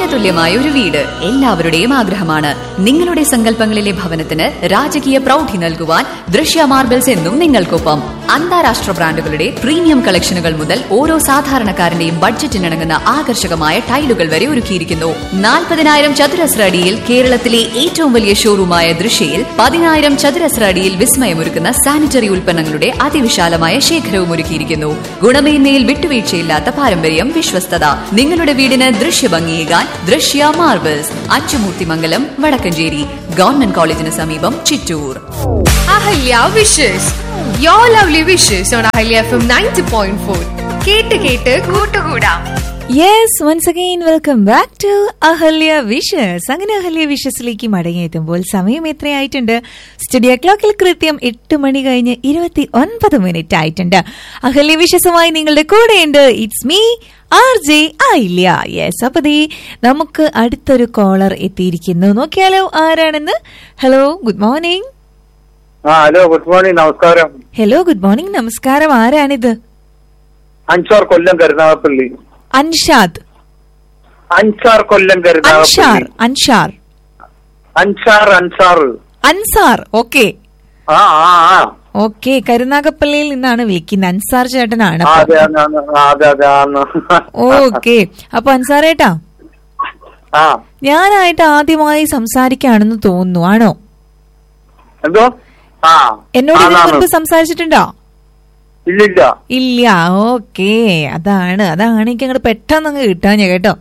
വാക്ചാതുല്യമായ ഒരു വീട് എല്ലാവരുടെയും ആഗ്രഹമാണ് നിങ്ങളുടെ സങ്കല്പങ്ങളിലെ ഭവനത്തിന് രാജകീയ പ്രൗഢി നൽകുവാൻ ദൃശ്യ മാർബിൾസ് എന്നും നിങ്ങൾക്കൊപ്പം അന്താരാഷ്ട്ര ബ്രാൻഡുകളുടെ പ്രീമിയം കളക്ഷനുകൾ മുതൽ ഓരോ സാധാരണക്കാരന്റെയും ബഡ്ജറ്റിനിണങ്ങുന്ന ആകർഷകമായ ടൈലുകൾ വരെ ഒരുക്കിയിരിക്കുന്നു നാൽപ്പതിനായിരം ചതുരശ്ര അടിയിൽ കേരളത്തിലെ ഏറ്റവും വലിയ ഷോറൂമായ ദൃശ്യയിൽ പതിനായിരം ചതുരശ്ര അടിയിൽ വിസ്മയമൊരുക്കുന്ന സാനിറ്ററി ഉൽപ്പന്നങ്ങളുടെ അതിവിശാലമായ ശേഖരവും ഒരുക്കിയിരിക്കുന്നു ഗുണമേന്മയിൽ വിട്ടുവീഴ്ചയില്ലാത്ത പാരമ്പര്യം വിശ്വസ്തത നിങ്ങളുടെ വീടിന് ദൃശ്യഭംഗിയേകാൻ ദൃശ്യ മാർബിൾസ് അച്ചുമൂർത്തിമംഗലം വടക്കഞ്ചേരി ഗവൺമെന്റ് കോളേജിന് സമീപം Chittur Ahalya wishes your lovely wishes on Ahalya F M ninety point four കേട്ട് കേട്ട് കൂട്ടുകൂടാം yes once again welcome back to Ahalya wishes അങ്ങനെ അഹല്യ വിഷസിലേക്ക് മടങ്ങിയെത്തുമ്പോൾ സമയം എത്രയായിട്ടുണ്ട് സ്റ്റുഡിയോ ക്ലോക്കിൽ കൃത്യം എട്ട് മണി കഴിഞ്ഞ് ഇരുപത്തി ഒൻപത് മിനിറ്റ് ആയിട്ടുണ്ട് അഹല്യ വിഷസുമായി നിങ്ങളുടെ കൂടെയുണ്ട് ഇറ്റ്സ് മീ ആർ ജെ ആയില്ല യെസ് അപ്പൊ ദേ നമുക്ക് അടുത്തൊരു കോളർ എത്തിയിരിക്കുന്നു നോക്കിയാലോ ആരാണെന്ന് ഹലോ ഗുഡ് മോർണിംഗ് ആ ഹലോ ഗുഡ് മോർണിംഗ് നമസ്കാരം ഹലോ ഗുഡ് മോർണിംഗ് നമസ്കാരം ആരാണിത് അഞ്ചാർ കൊല്ലം കരുനാഗപ്പള്ളി അൻഷാദ് അഞ്ചാർ കൊല്ലം അൻഷാർ കരുനാഗപ്പള്ളി അൻഷാർ അൻസാർ അൻസാർ അൻസാർ ഓക്കെ ആ ആ ആ ഓക്കെ കരുനാഗപ്പള്ളിയിൽ നിന്നാണ് വിളിക്കുന്നത് അൻസാർ ചേട്ടനാണ് ആ, അതെ അതെ അതെ, ആ, അതെ അതെ ആന്ന്. ഓക്കെ അപ്പൊ അൻസാറേട്ടാ ആ ഞാനായിട്ട് ആദ്യമായി സംസാരിക്കുകയാണെന്ന് തോന്നുന്നു ആണോ എന്തോ ആ എന്നോട് ഇതിനു ആന്നാന്ന്. മുൻപ് സംസാരിച്ചിട്ടുണ്ടോ ഇല്ലില്ല ഇല്ല ഓക്കെ അതാണ് അതാണ് എനിക്ക് അങ്ങോട്ട് പെട്ടെന്ന് അങ്ങ് കിട്ടാഞ്ഞ കേട്ടോ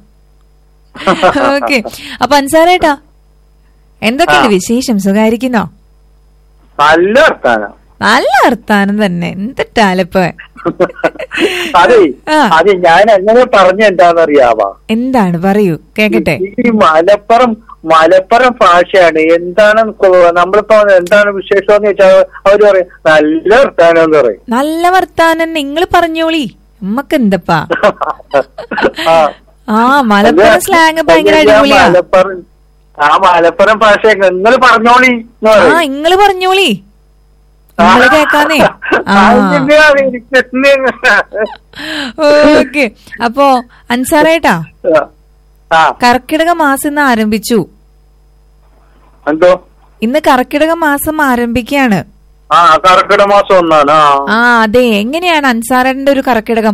ഓക്കെ അപ്പൊ അൻസാറേട്ടാ എന്തൊക്കെയുണ്ട് ആ. വിശേഷം സുഖായിരിക്കുന്നോ നല്ല വർത്താനം നല്ല വർത്താനം തന്നെ എന്തിട്ടാലിപ്പോ അതെ ആ. അതെ ഞാൻ എങ്ങനെ പറഞ്ഞ എന്താണെന്നറിയാവാ എന്താണ് പറയൂ കേക്കട്ടെ ഈ മലപ്പുറം മലപ്പുറം ഭാഷയാണ് എന്താണ് കൊ- നമ്മളിപ്പോ എന്താണ് വിശേഷം എന്ന് വെച്ചാൽ അവര് പറയും നല്ല വർത്താനം എന്ന് പറയും നല്ല വർത്താനം നിങ്ങൾ പറഞ്ഞോളി നമ്മക്ക് എന്തപ്പാ ആ. ആ മലപ്പുറം സ്ലാങ് ഭയങ്കര അല്ല, അടിപൊളിയാ മലപ്പുറം ആ മലപ്പുറം ഭാഷ നിങ്ങൾ പറഞ്ഞോളി എന്ന് ആ പറയും. ഇങ്ങള് പറഞ്ഞോളി നിങ്ങള് കേക്കാന്നേ ആ ആ, എന്തിനാണ് ഇരിക്കുന്നത്? ഓക്കെ അപ്പോ അൻസാറേട്ടാ ആ കർക്കിടക മാസം ഇന്ന് ആരംഭിച്ചു എന്തോ ഇന്ന് കർക്കിടക മാസം ആരംഭിക്കുകയാണ് ആ കർക്കിടക മാസം ഒന്നാണ് ആ ആ അതെ എങ്ങനെയാണ് അൻസാറേട്ടന്റെ ഒരു കർക്കിടകം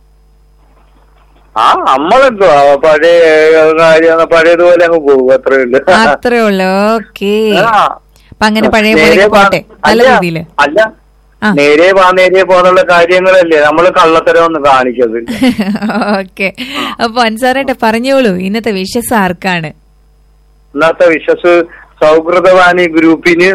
ആ നമ്മളെന്തോ ആ, പഴയ കാര്യം പഴയതുപോലെ അങ്ങ് പോകും അത്രേ ഉള്ളു അത്രേ ഉള്ളു ഓക്കെ ആ. അപ്പൊ അങ്ങനെ പഴയ നേരെ പോലെ വാ- പോട്ടെ നല്ല അല്ല, രീതിയില് അല്ല ആ. നേരെ വാ നേരെ പോന്നുള്ള കാര്യങ്ങളല്ലേ നമ്മള് കള്ളത്തരം ഒന്നും കാണിക്കത്തില്ല ഓക്കെ അപ്പൊ അൻസാറേട്ടെ പറഞ്ഞോളൂ ഇന്നത്തെ വിശ്വസ് ആർക്കാണ് ഇന്നത്തെ വിശ്വസ് സൗഹൃദവാണി ഗ്രൂപ്പിന്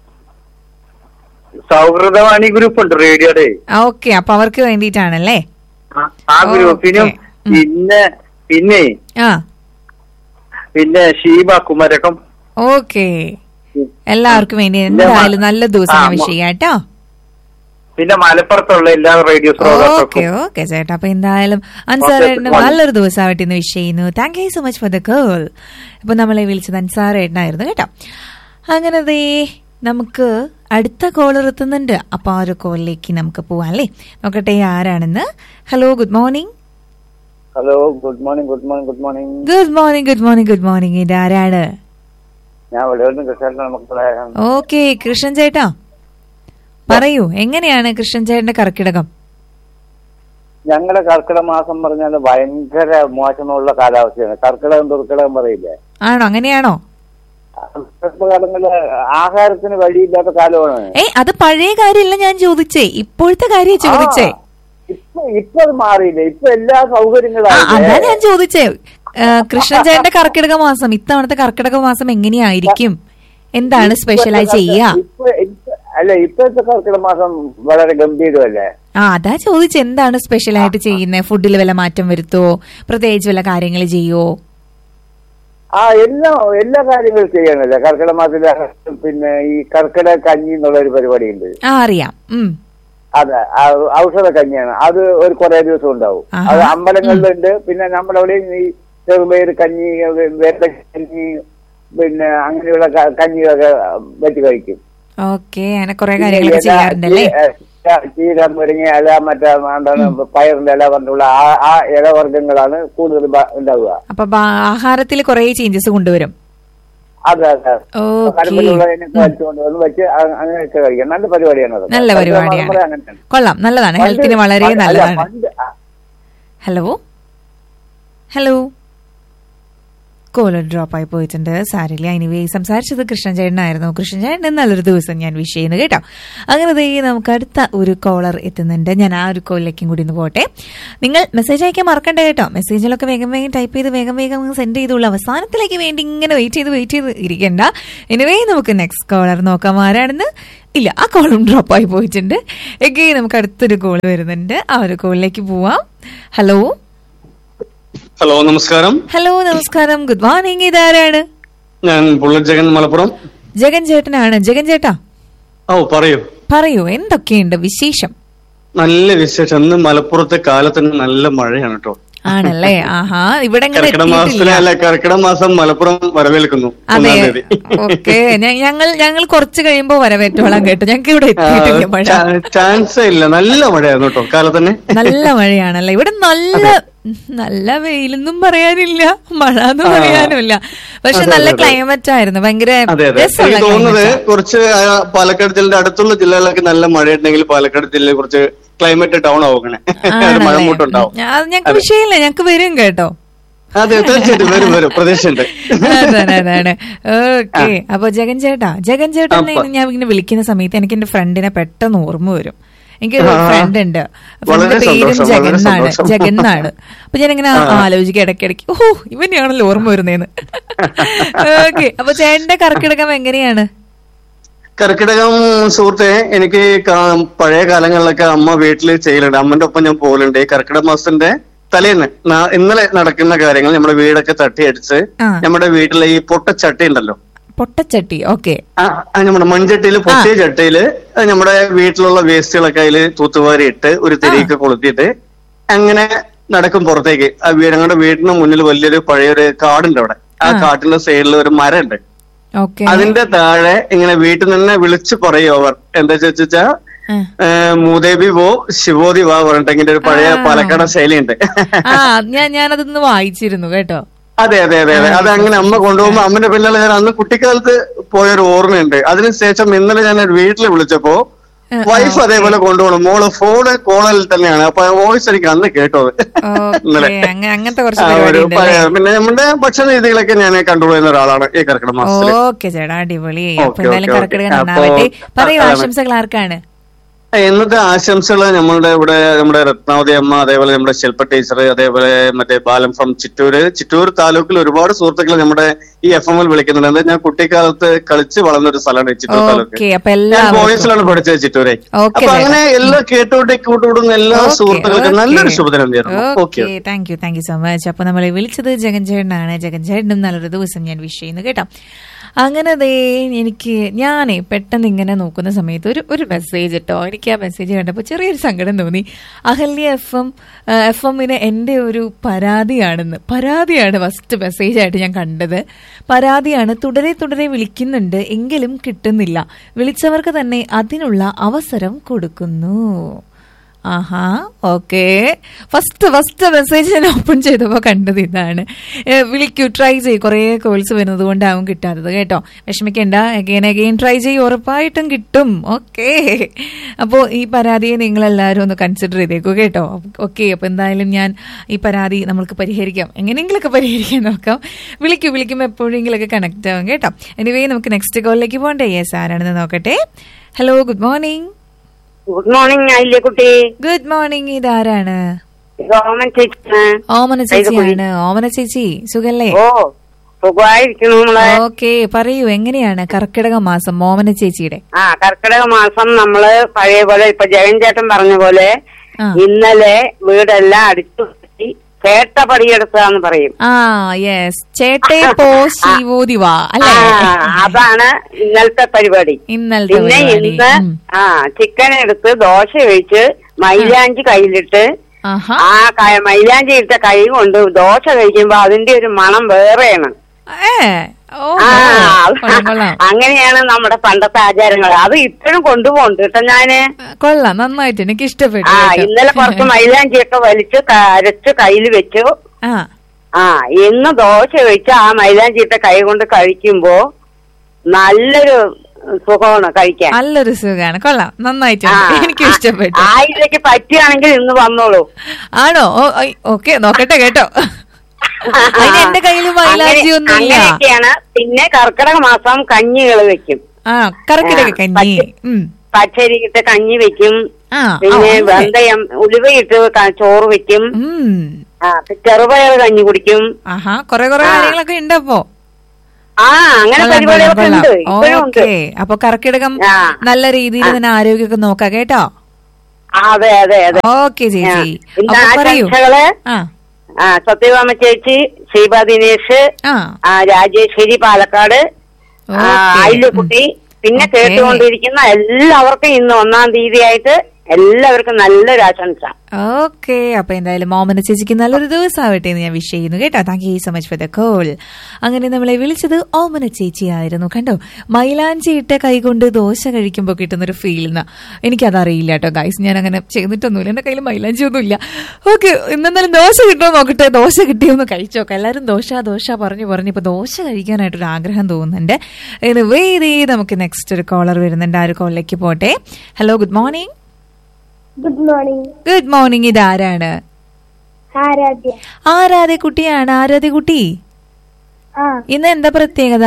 സൗഹൃദവാണി ഗ്രൂപ്പ് ഉണ്ട് റേഡിയോയുടെ ഓക്കെ അപ്പൊ അവർക്ക് വേണ്ടിയിട്ടാണല്ലേ ആ- ആ ഗ്രൂപ്പിനും ഓക്കേ. ഉം. പിന്നെ പിന്നെ ആ പിന്നെ ഷീബ കുമരകം ഓക്കെ എല്ലാവർക്കും വേണ്ടി പിന്നെ എന്തായാലും മ- നല്ല ദിവസം ആ, ഞാൻ മ- വിഷ് ചെയ്യാം കേട്ടോ പിന്നെ മലപ്പുറത്തുള്ള എല്ലാ റേഡിയോ ഓക്കെ ശ്രോതാക്കൾക്കും ഓക്കെ ചേട്ടാ അപ്പൊ എന്തായാലും അൻസാറേട്ടന് Okay, നല്ലൊരു ദിവസമായിട്ട് ഇന്ന് വിഷ് ചെയ്യുന്നു thank you so much for the call അപ്പൊ നമ്മളെ വിളിച്ചത് അൻസാറേട്ടനായിരുന്നു കേട്ടോ അങ്ങനെ ദേ നമുക്ക് അടുത്ത കോളർ എത്തുന്നുണ്ട് അപ്പൊ ആ ഒരു കോളിലേക്ക് നമുക്ക് പോവാം അല്ലേ നോക്കട്ടെ ആരാണെന്ന് hello good morning hello good morning good morning good morning good morning good morning good morning ഇത് ആരാണ് ഞാൻ വെളിയോട്ട് കൃഷ്ണൻ മക്കളെ ഓക്കെ കൃഷ്ണൻ ചേട്ടാ പറയൂ എങ്ങനെയാണ് കൃഷ്ണൻ ചേട്ടന്റെ കർക്കിടകം ഞങ്ങളുടെ കർക്കിടക മാസം പറഞ്ഞാൽ ഭയങ്കര മോശമുള്ള കാലാവസ്ഥയാണ് കർക്കിടകം ദുർക്കിടകം പറയില്ലേ ആണോ അങ്ങനെയാണോ കാലങ്ങളില് ആഹാരത്തിന് വഴിയില്ലാത്ത കാലമാണ് ഏയ് അത് പഴയ കാര്യമല്ല ഞാൻ ചോദിച്ചേ ഇപ്പോഴത്തെ കാര്യം ചോദിച്ചേ ആ, ഇപ്പൊ ഇപ്പൊ അത് മാറിയില്ലേ ഇപ്പൊ എല്ലാ ആ, സൗകര്യങ്ങളും അതാ ഞാൻ ചോദിച്ചേ ആ, കൃഷ്ണൻ ചേട്ടന്റെ കർക്കിടക മാസം ഇത്തവണത്തെ കർക്കിടക മാസം എങ്ങനെയായിരിക്കും എന്താണ് സ്പെഷ്യലായി ചെയ്യുക ഇപ്പൊ ഇപ്പൊ- അല്ല ഇപ്പോഴത്തെ കർക്കിടക മാസം വളരെ ഗംഭീരമല്ലേ ആ അതാ ചോദിച്ചേ എന്താണ് സ്പെഷ്യലായിട്ട് ചെയ്യുന്നത് ഫുഡിൽ വല്ല മാറ്റം വരുത്തോ പ്രത്യേകിച്ച് വല്ല കാര്യങ്ങൾ ചെയ്യോ ആ എല്ലാ എല്ലാ കാര്യങ്ങളും ചെയ്യണല്ലേ കർക്കിടക മാസത്തില് പിന്നെ ഈ കർക്കിടക കഞ്ഞി എന്നുള്ള ഒരു പരിപാടിയുണ്ട് ആ അറിയാം ഉം അതെ ആ ഔഷധ കഞ്ഞിയാണ് അത് ഒരു കുറെ ദിവസം ഉണ്ടാവും ആഹാ. അത് അമ്പലങ്ങളിലുണ്ട് പിന്നെ നമ്മുടെ അവിടെയും ഈ ചെറുപയർ കഞ്ഞി വേണ്ട കഞ്ഞി പിന്നെ അങ്ങനെയുള്ള ക- കഞ്ഞികളൊക്കെ വെച്ച് കഴിക്കും ഓക്കെ അങ്ങനെ കുറെ കാര്യങ്ങളൊക്കെ ചെയ്യാറുണ്ടല്ലേ ചീര മുരിങ്ങ ഇല മറ്റേ എന്താണ് പയറിന്റെ ഇല പറഞ്ഞുള്ള ആ ആ ഇലവർഗ്ഗങ്ങളാണ് കൂടുതൽ ബ- ഉണ്ടാവുക അപ്പൊ ആഹാരത്തിൽ കുറെ ചേഞ്ചസ് കൊണ്ടുവരും അതെ അതെ ഓക്കെ കടുപ്പിലുള്ളതിനൊക്കെ വലിച്ചുകൊണ്ട് വന്ന് വെച്ച് അ- അങ്ങനെയൊക്കെ കഴിക്കാം നല്ല പരിപാടിയാണ് അത് നല്ല പരിപാടിയാണ് അങ്ങനെയാണ് കൊള്ളാം നല്ലതാണ് പണ്ട് ഹെൽത്തിന് വളരെ അല്ല, നല്ലതാണ് പണ്ട് ആ, ഹലോ ഹലോ കോളർ ഡ്രോപ്പ് ആയി പോയിട്ടുണ്ട് സാരില്ല എനിവേ സംസാരിച്ചത് കൃഷ്ണൻ ചേട്ടനായിരുന്നു കൃഷ്ണൻ ചേട്ടൻ നല്ലൊരു ദിവസം ഞാൻ വിഷ് ചെയ്യുന്നു കേട്ടോ അങ്ങനെ ദേ നമുക്ക് അടുത്ത ഒരു കോളർ എത്തുന്നുണ്ട് ഞാൻ ആ ഒരു കോളിലേക്കും കൂടി ഒന്ന് പോട്ടെ നിങ്ങൾ മെസ്സേജ് അയക്കാൻ മറക്കണ്ട കേട്ടോ മെസ്സേജിലൊക്കെ വേഗം വേഗം ടൈപ്പ് ചെയ്ത് വേഗം വേഗം സെൻഡ് ചെയ്തോളൂ അവസാനത്തിലേക്ക് വേണ്ടി ഇങ്ങനെ വെയിറ്റ് ചെയ്ത് വെയിറ്റ് ചെയ്ത് ഇരിക്കണ്ട എനിവേ നമുക്ക് നെക്സ്റ്റ് കോളർ നോക്കാം ആരാണെന്ന് ഇല്ല ആ കോളും ഡ്രോപ്പ് ആയി പോയിട്ടുണ്ട് എഗെയിൻ നമുക്ക് അടുത്തൊരു കോൾ വരുന്നുണ്ട് ആ ഒരു കോളിലേക്ക് പോവാം ഹലോ ഹലോ നമസ്കാരം ഹലോ നമസ്കാരം ഗുഡ് മോർണിംഗ് ഇതാരാണ് ഞാൻ ബുള്ളറ്റ് ജഗൻ മലപ്പുറം ജഗൻ ചേട്ടനാണ് ജഗൻ ചേട്ടാ ഓ പറയൂ പറയൂ എന്തൊക്കെയുണ്ട് വിശേഷം നല്ല വിശേഷം ഇന്ന് മലപ്പുറത്തെ കാലത്തിന് നല്ല മഴയാണ് കേട്ടോ ആണല്ലേ ആഹാ ഇവിടെ ഇങ്ങനെ കർക്കിടക മാസത്തിലെ എത്തിയിട്ടില്ല അല്ല കർക്കിടക മാസം മലപ്പുറം വരവേൽക്കുന്നു അതെ ഒന്നാം തീയതി ഓക്കെ ഞങ്ങൾ ഞങ്ങൾ കുറച്ച് കഴിയുമ്പോ വരവേറ്റോളാം കേട്ടോ ഞങ്ങൾക്ക് ഇവിടെ എത്തിയിട്ടില്ല മഴ ചാൻസേ ഇല്ല നല്ല മഴയായിരുന്നു കേട്ടോ കാലത്തന്നെ നല്ല മഴയാണല്ലേ ഇവിടെ നല്ല നല്ല വെയിലൊന്നും പറയാനില്ല മഴ എന്ന് പറയാനുമില്ല പക്ഷെ അതെ, നല്ല അതെ, അതെ. ക്ലൈമറ്റ് ആയിരുന്നു ഭയങ്കര അതെ അതെ രസമുള്ള എനിക്ക് തോന്നുന്നത് climate ആ. കുറച്ച് ആ പാലക്കാട് ജില്ലയുടെ അടുത്തുള്ള ജില്ലകളിലൊക്കെ നല്ല മഴയുണ്ടെങ്കിൽ പാലക്കാട് ജില്ലയിൽ കുറച്ച് ക്ലൈമറ്റ് ഡൗൺ ആവുകണെ ഒരു ആണല്ലേ? മഴമൂട്ടുണ്ടാവും അത് ഞങ്ങൾക്ക് അതെ. വിഷയമില്ല ഞങ്ങൾക്ക് വരും കേട്ടോ അതെ തീർച്ചയായിട്ടും വരും വരും പ്രതീക്ഷയുണ്ട് അതാണ് അതാണ് ഓക്കെ അപ്പൊ ജഗൻ ചേട്ടാ ജഗൻ ചേട്ടൻ അപ്പൊ- ഞാൻ ഇങ്ങനെ വിളിക്കുന്ന സമയത്ത് എനിക്ക് എന്റെ ഫ്രണ്ടിനെ പെട്ടെന്ന് ഓർമ്മ വരും എനിക്കൊരു ആ. ഫ്രണ്ട് ഉണ്ട് വളരെ ഫ്രണ്ടിന്റെ പേരും സന്തോഷം, ജഗൻ വളരെ എന്നാണ് സന്തോഷം. ജഗൻ എന്നാണ് അപ്പൊ ഞാൻ ഇങ്ങനെ ആലോചിക്കും ഇടയ്ക്കിടയ്ക്ക് ഓ ഇവനെയാണല്ലോ ഓർമ്മ വരുന്നേന്ന് ഓക്കെ അപ്പൊ ചേട്ടന്റെ കറക്കിടകം എങ്ങനെയാണ് കർക്കിടകം സുഹൃത്തെ എനിക്ക് കാ- പഴയ കാലങ്ങളിലൊക്കെ അമ്മ വീട്ടിൽ ചെയ്യലുണ്ട് അമ്മന്റെ ഒപ്പം ഞാൻ പോകലുണ്ട് ഈ കർക്കിടക മാസത്തിന്റെ തലേന്ന് നാ- ഇന്നലെ നടക്കുന്ന കാര്യങ്ങൾ നമ്മുടെ വീടൊക്കെ തട്ടിയടിച്ച് ആ. നമ്മുടെ വീട്ടിലെ ഈ പൊട്ടച്ചട്ടി ഉണ്ടല്ലോ പൊട്ടച്ചട്ടി ഓക്കെ ആ ആ നമ്മുടെ മൺചട്ടിയിൽ പൊട്ടിയ ചട്ടിയില് നമ്മുടെ വീട്ടിലുള്ള വേസ്റ്റുകളൊക്കെ അതിൽ തൂത്തുവാരി ഇട്ട് ഒരു തിരിയൊക്കെ കൊളുത്തിയിട്ട് അങ്ങനെ നടക്കും പുറത്തേക്ക് ആ വീട് ഞങ്ങളുടെ വീടിന് മുന്നിൽ വലിയൊരു പഴയൊരു കാടുണ്ട് അവിടെ ആ കാട്ടിന്റെ സൈഡിൽ ഒരു മരമുണ്ട് ഓക്കെ അതിന്റെ താഴെ ഇങ്ങനെ വീട്ടിൽ നിന്ന് വിളിച്ചു പറയും അവർ എന്താ ചോദിച്ചാ മൂദേവി വോ ശിവോതി വാ പറഞ്ഞിട്ട് ഇങ്ങനെ ഒരു പഴയ പാലക്കാട് ശൈലിയുണ്ട് ആ ഞാൻ ഞാനതൊന്ന് വായിച്ചിരുന്നു കേട്ടോ അതെ അതെ അതെ അതെ അത് അങ്ങനെ അമ്മ കൊണ്ടുപോകുമ്പോ അമ്മന്റെ പിന്നാലെ ഞാൻ അന്ന് കുട്ടിക്കാലത്ത് പോയൊരു ഓർമ്മയുണ്ട് അതിനുശേഷം ഇന്നലെ ഞാൻ ഒരു വീട്ടിൽ വിളിച്ചപ്പോ വൈഫ് അതേപോലെ കൊണ്ടുപോകണം മോള് ഫോണ് കോളിൽ തന്നെയാണ് അപ്പൊ വോയിസ് എനിക്ക് അന്ന് കേട്ടത് ഇന്നലെ ഓക്കെ അങ്ങനത്തെ കുറച്ച് ആ, പരിപാടി ഒരു ഉണ്ട് പഴയ- പിന്നെ നമ്മുടെ ഭക്ഷണ രീതികളൊക്കെ ഞാൻ കൺട്രോൾ ചെയ്യുന്ന ഒരാളാണ് ഈ കർക്കിടക മാസത്തില് ഓക്കെ ചേട്ടാ അടിപൊളി അപ്പൊ ഓക്കെ, എന്തായാലും ഓക്കെ, കറക്കിടുക ഓക്കെ. നന്നാവട്ടെ അപ്പോ, പറയൂ അതാണ്. ആശംസകൾ ആർക്കാണ് ഇന്നത്തെ ആശംസകൾ നമ്മളുടെ ഇവിടെ നമ്മുടെ രത്നാവതി അമ്മ അതേപോലെ നമ്മുടെ ശില്പ ടീച്ചർ അതേപോലെ മറ്റേ ബാലം ഫ്രം ചിറ്റൂര് ചിറ്റൂർ താലൂക്കിൽ ഒരുപാട് സുഹൃത്തുക്കൾ നമ്മുടെ ഈ എഫ് എമ്മിൽ വിളിക്കുന്നുണ്ട് എന്താ ഞാൻ കുട്ടിക്കാലത്ത് കളിച്ച് വളർന്ന ഒരു സ്ഥലമാണ് ഈ ചിറ്റൂർ താലൂക്ക് ഓക്കെ അപ്പൊ ഞാൻ എല്ലാവർക്കും വോയിസിലാണ് പഠിച്ചത് ചിറ്റൂരെ ഓക്കെ അപ്പൊ അങ്ങനെ എല്ലാ കേട്ടോട്ടെ കൂട്ടുകൂടുന്ന എല്ലാ ഓക്കെ, സുഹൃത്തുക്കൾക്കും ഓക്കെ. നല്ലൊരു ശുഭദിനം നേരുന്നു okay okay thank you thank you so much അപ്പൊ നമ്മളെ വിളിച്ചത് ജഗൻ ചേട്ടനാണ് ജഗൻ ചേട്ടനും നല്ലൊരു ദിവസം ഞാൻ വിഷ് ചെയ്യുന്നു കേട്ടോ അങ്ങനെ ദേ എനിക്ക് ഞാനേ പെട്ടെന്ന് ഇങ്ങനെ നോക്കുന്ന സമയത്ത് ഒരു ഒരു മെസ്സേജ് ഇട്ടോ എനിക്ക് ആ മെസ്സേജ് കണ്ടപ്പോൾ ചെറിയൊരു സങ്കടം തോന്നി അഹല്യ എഫ് എം എഫ് എമ്മിന് എൻ്റെ ഒരു പരാതിയാണെന്ന് പരാതിയാണ് ഫസ്റ്റ് മെസ്സേജ് ആയിട്ട് ഞാൻ കണ്ടത് പരാതിയാണ് തുടരെ തുടരെ വിളിക്കുന്നുണ്ട് എങ്കിലും കിട്ടുന്നില്ല വിളിച്ചവർക്ക് തന്നെ അതിനുള്ള അവസരം കൊടുക്കുന്നു ആഹാ ഓക്കെ ഫസ്റ്റ് ഫസ്റ്റ് മെസ്സേജ് ഞാൻ ഓപ്പൺ ചെയ്തപ്പോൾ കണ്ടത് ഇതാണ് ഏ, വിളിക്കൂ ട്രൈ ചെയ്യൂ കുറേ കോൾസ് വരുന്നത് കൊണ്ടാവും കിട്ടാത്തത് കേട്ടോ വിഷമിക്കണ്ട അഗെയിൻ അഗെയിൻ ട്രൈ ചെയ്യൂ ഉറപ്പായിട്ടും കിട്ടും ഓക്കെ അപ്പോൾ ഈ പരാതിയെ നിങ്ങളെല്ലാവരും ഒന്ന് കൺസിഡർ ചെയ്തേക്കൂ കേട്ടോ ഓക്കെ അപ്പോൾ എന്തായാലും ഞാൻ ഈ പരാതി നമ്മൾക്ക് പരിഹരിക്കാം എങ്ങനെയെങ്കിലുമൊക്കെ പരിഹരിക്കാൻ നോക്കാം വിളിക്കൂ വിളിക്കുമ്പോൾ എപ്പോഴെങ്കിലൊക്കെ കണക്ട് ആവും കേട്ടോ എനിവേ നമുക്ക് നെക്സ്റ്റ് കോളിലേക്ക് പോകണ്ടേ യെസ് ആരാണെന്ന് നോക്കട്ടെ hello good morning good morning ആയില്ലേ കുട്ടി ഗുഡ് മോർണിംഗ് ഇതാരാണ് ഗവൺമെന്റ് ചേച്ചിയാണ് ഓമന ചേച്ചിയാണ് ഓമന ചേച്ചി സുഖല്ലേ ഓ സുഖമായിരിക്കുന്നു നമ്മളെ ഓക്കെ പറയൂ എങ്ങനെയാണ് കർക്കിടക മാസം ഓമന ചേച്ചിയുടെ ആ കർക്കിടക മാസം നമ്മള് പഴയ പോലെ ഇപ്പൊ ജയൻ ചേട്ടൻ പറഞ്ഞ പോലെ ആ. ഇന്നലെ വീടെല്ലാം അടിച്ചു കെട്ടി കേട്ട പടിയെടുത്തതാന്ന് പറയും ആ യെസ് ചേട്ടേ പോ ശിവോതി വാ ആ, അല്ലേ അതാണ് ഇന്നലത്തെ പരിപാടി ഇന്നലത്തെ പിന്നെ പരിപാടി ഇന്ന് ഉം. ആ ചിക്കൻ എടുത്ത് ദോശ ഒഴിച്ച് മൈലാഞ്ചി കയ്യിലിട്ട് ആഹാ ആ ക- മൈലാഞ്ചി ഇട്ട കൈ കൊണ്ട് ദോശ കഴിക്കുമ്പോ അതിന്റെ ഒരു മണം വേറെയാണ് ഏ ഓ ആ കൊള്ളാം കൊള്ളാം അങ്ങനെയാണ് നമ്മുടെ പണ്ടത്തെ ആചാരങ്ങൾ അത് ഇപ്പോഴും കൊണ്ടുപോകുന്നുണ്ട് കേട്ടോ ഞാന് കൊള്ളാം നന്നായിട്ട് എനിക്ക് ഇഷ്ടപ്പെട്ടു ആ കേട്ടോ. ഇന്നലെ കുറച്ച് മൈലാഞ്ചിയൊക്കെ വലിച്ച് ക- അരച്ച് കയ്യിൽ വെച്ചു ആ ആ ഇന്ന് ദോശ വെച്ച് ആ മൈലാഞ്ചിയിട്ട കൈ കൊണ്ട് കഴിക്കുമ്പോ നല്ലൊരു സുഖമാണ് കഴിക്കാൻ നല്ലൊരു സുഖാണ് കൊള്ളാം നന്നായിട്ട് ആ, എനിക്ക് ഇഷ്ടപ്പെട്ടു ആ ഇതിലേക്ക് പറ്റുകയാണെങ്കിൽ ഇന്ന് വന്നോളൂ ആണോ ഓക്കെ നോക്കട്ടെ കേട്ടോ അതിന് എന്റെ കയ്യിൽ മൈലാഞ്ചി അങ്ങനെ- ഒന്നുമില്ല അങ്ങനെയൊക്കെയാണ് പിന്നെ കർക്കിടക മാസം കഞ്ഞികൾ വെക്കും ആ കറക്കിടക ആ, കഞ്ഞി പച്ച- ഉം. പച്ചരിയിട്ട് കഞ്ഞി വെക്കും ആ പിന്നെ ആ, അങ്ങനെ. വെന്തയം ഉലുവയിട്ട് ക- ചോറ് വെക്കും ഉം. ആ ചെറുപയർ കഞ്ഞി കുടിക്കും ആഹാ കൊറേ കൊറേ ആ. കാര്യങ്ങളൊക്കെ ഉണ്ട് അപ്പോ ആ അങ്ങനെ കൊള്ളാം, പരിപാടികളൊക്കെ കൊള്ളാം, ഉണ്ട് കൊള്ളാം. ഇപ്പോഴും ഉണ്ട് ഓക്കേ അപ്പൊ കർക്കിടകം ആ. നല്ല രീതിയിൽ തന്നെ ആരോഗ്യമൊക്കെ നോക്കാം കേട്ടോ ആ, അതെ അതെ അതെ ഓക്കെ ആ. ചേച്ചി പിന്നെ അപ്പൊ പറയൂ ആശംസകള് ആ ആ സത്യഭാമ ചേച്ചി ശീബ ദിനേഷ് ആ ആ രാജേശ്വരി പാലക്കാട് ആ, ഓക്കേ. ആയില്യക്കുട്ടി പിന്നെ ഓക്കേ. കേട്ടുകൊണ്ടിരിക്കുന്ന എല്ലാവർക്കും ഇന്ന് ഒന്നാം തീയതിയായിട്ട് എല്ലാവർക്കും നല്ലൊരു ആശംസ ഓക്കെ അപ്പൊ എന്തായാലും മോമന ചേച്ചിക്ക് നല്ലൊരു ദിവസമാവട്ടെ എന്ന് ഞാൻ വിഷ് ചെയ്യുന്നു കേട്ടോ thank you so much for the call അങ്ങനെ നമ്മളെ വിളിച്ചത് ഓമന ചേച്ചി ആയിരുന്നു കണ്ടോ മൈലാഞ്ചി ഇട്ട കൈകൊണ്ട് ദോശ കഴിക്കുമ്പോൾ കിട്ടുന്നൊരു ഫീൽ എന്നാ എനിക്കതറിയില്ല കേട്ടോ ഗൈസ് ഞാൻ അങ്ങനെ ചെയ്തിട്ടൊന്നുമില്ല എന്റെ കയ്യിൽ മൈലാഞ്ചി ഒന്നുമില്ല ഓക്കെ ഇന്നെന്തായാലും ദോശ കിട്ടുമോ നോക്കട്ടെ ദോശ കിട്ടിയൊന്ന് കഴിച്ചോക്കെ എല്ലാവരും ദോശ ദോശ പറഞ്ഞു പറഞ്ഞു ഇപ്പൊ ദോശ കഴിക്കാനായിട്ടൊരു ആഗ്രഹം തോന്നുന്നുണ്ട് ഇത് വേദേ നമുക്ക് നെക്സ്റ്റ് ഒരു കോളർ വരുന്നുണ്ട് ആ ഒരു കോളിലേക്ക് പോട്ടെ hello good morning good morning good morning ഇതാരാണ് ആരാധ്യ ആരാധെ കുട്ടിയാണ് ആരാധെ കുട്ടി ആ ഇന്ന് എന്താ പ്രത്യേകത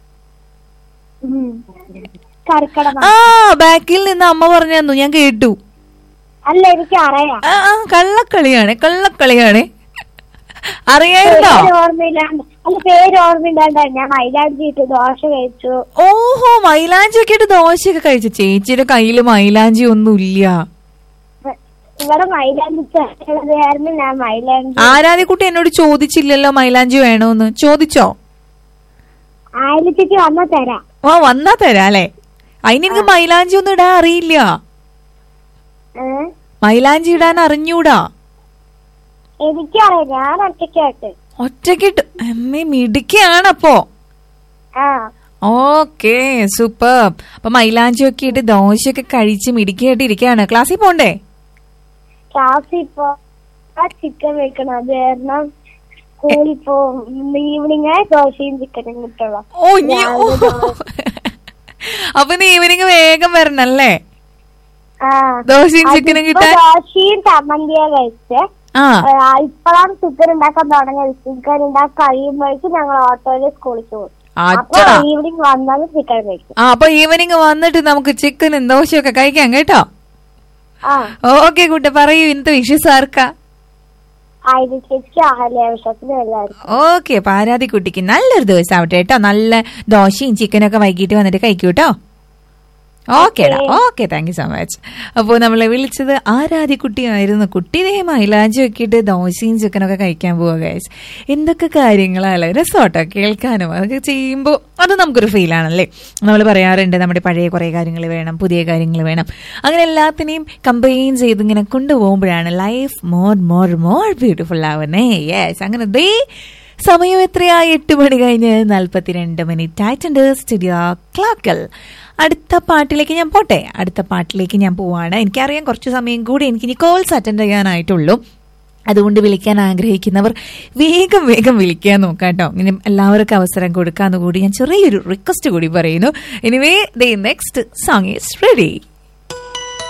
ഉം. കർക്കിടക ആ ബാക്കിൽ നിന്ന് അമ്മ പറഞ്ഞു തന്നു ഞാൻ കേട്ടു അല്ല എനിക്ക് അറിയാം ആ ആ, കള്ളക്കളിയാണ് കള്ളക്കളിയാണ് അറിയായിരുന്നോ പേര് ഓർമ്മയില്ലാണ്ട് അല്ല പേര് ഓർമ്മയില്ലാണ്ട് ഞാൻ മൈലാഞ്ചി ഇട്ട് ദോശ കഴിച്ചു ഓഹോ മൈലാഞ്ചി ഒക്കെ ഇട്ട് ദോശയൊക്കെ കഴിച്ചു ചേച്ചിയുടെ കയ്യില് മൈലാഞ്ചി ഒന്നുമില്ല ഇവിടെ മൈലാഞ്ചി ചേർത്തത് കാരണം ഞാൻ മൈലാഞ്ചി ആരാധെ കുട്ടി എന്നോട് ചോദിച്ചില്ലല്ലോ മൈലാഞ്ചി വേണോന്ന് ചോദിച്ചോ ആയിരത്തിക്ക് വന്ന തരാം ആ വന്നാ തരാ അല്ലേ അതിന് എനിക്ക് മൈലാഞ്ചി ഒന്നും ഇടാൻ അറിയില്ല ഏ? മൈലാഞ്ചി ഇടാൻ അറിഞ്ഞൂടാ എനിക്കറിയാം ഞാൻ ഒറ്റയ്ക്കായിട്ട് ഒറ്റക്കിട്ട് അമ്മേ മിടുക്കിയാണപ്പോ ആ ഓക്കെ സൂപ്പർ അപ്പൊ മൈലാഞ്ചി ഒക്കെ ഇട്ട് ദോശയൊക്കെ കഴിച്ച് മിടുക്കിയായിട്ട് ഇരിക്കുകയാണ് ക്ലാസ്സിൽ പോണ്ടേ ക്ലാസ്സിൽ ഇപ്പൊ ചിക്കൻ വെക്കണം അത് കാരണം സ്കൂളിൽ പോകും ഈവനിങ് ദോശയും ചിക്കനും കിട്ടുള്ളൂ ഓ നീ ഓ. അപ്പൊ നീ ഈവനിങ് വേഗം വരണല്ലേ ആ ദോശയും ചിക്കനും അതിപ്പോ കിട്ടാൻ ദോശയും ചമ്മന്തിയാ കഴിച്ചേ ആ ഇപ്പോഴാണ് ചിക്കൻ ഉണ്ടാക്കാൻ തുടങ്ങിയത് ചിക്കൻ ഉണ്ടാക്കി കഴിയുമ്പോഴേക്കും ഞങ്ങൾ ഓട്ടോയിൽ സ്കൂളിൽ പോകും അപ്പൊ അച്ചടാ ഈവനിങ് വന്നാലും ചിക്കൻ കഴിക്കും ആ അപ്പൊ ഈവനിങ് വന്നിട്ട് നമുക്ക് ചിക്കനും ദോശയൊക്കെ കഴിക്കാം കേട്ടോ ആ ഓക്കെ കുട്ടി പറയൂ ഇന്നത്തെ വിഷസ് ആർക്കാ ആയിരം ചേച്ചിക്ക് അഹല്യ വിശ്വസിന് എല്ലാവർക്കും ഓക്കെ പാരാതി കുട്ടിക്ക് നല്ലൊരു ദിവസം ആവട്ടെ കേട്ടോ നല്ല ദോശയും ചിക്കനൊക്കെ വൈകിട്ട് വന്നിട്ട് കഴിക്കൂ കേട്ടോ ഓക്കേടാ okay thank you so much അപ്പോൾ നമ്മളെ വിളിച്ചത് ആരാധ്യക്കുട്ടിയായിരുന്നു കുട്ടി ദേ മൈലാഞ്ചി വെക്കിയിട്ട് ദോശയും ചിക്കനൊക്കെ കഴിക്കാൻ പോവുക ഗൈസ് എന്തൊക്കെ കാര്യങ്ങളാണ് രസോട്ടോ കേൾക്കാനും അതൊക്കെ ചെയ്യുമ്പോൾ അത് നമുക്കൊരു ഫീലാണല്ലേ നമ്മൾ പറയാറുണ്ട് നമ്മുടെ പഴയ കുറേ കാര്യങ്ങൾ വേണം പുതിയ കാര്യങ്ങൾ വേണം അങ്ങനെ എല്ലാത്തിനെയും കമ്പൈൻ ചെയ്ത് ഇങ്ങനെ കൊണ്ടുപോകുമ്പോഴാണ് life more more more beautiful ആവുന്നേ യെസ് അങ്ങനെ ദേ സമയം എത്രയായി എട്ട് മണി കഴിഞ്ഞ് നാൽപ്പത്തിരണ്ട് മിനിറ്റ് ആയിട്ടുണ്ട് സ്റ്റുഡിയോ ക്ലോക്കൽ അടുത്ത പാട്ടിലേക്ക് ഞാൻ പോട്ടെ അടുത്ത പാട്ടിലേക്ക് ഞാൻ പോവാണ് എനിക്കറിയാം കുറച്ച് സമയം കൂടി എനിക്ക് ഇനി കോൾസ് അറ്റൻഡ് ചെയ്യാനായിട്ടുള്ളൂ അതുകൊണ്ട് വിളിക്കാൻ ആഗ്രഹിക്കുന്നവർ വേഗം വേഗം വിളിക്കാൻ നോക്കാം കേട്ടോ ഇനി എല്ലാവർക്കും അവസരം കൊടുക്കാന്ന് കൂടി ഞാൻ ചെറിയൊരു റിക്വസ്റ്റ് കൂടി പറയുന്നു എനിവേ ദേ നെക്സ്റ്റ് സോങ് ഈസ് റെഡി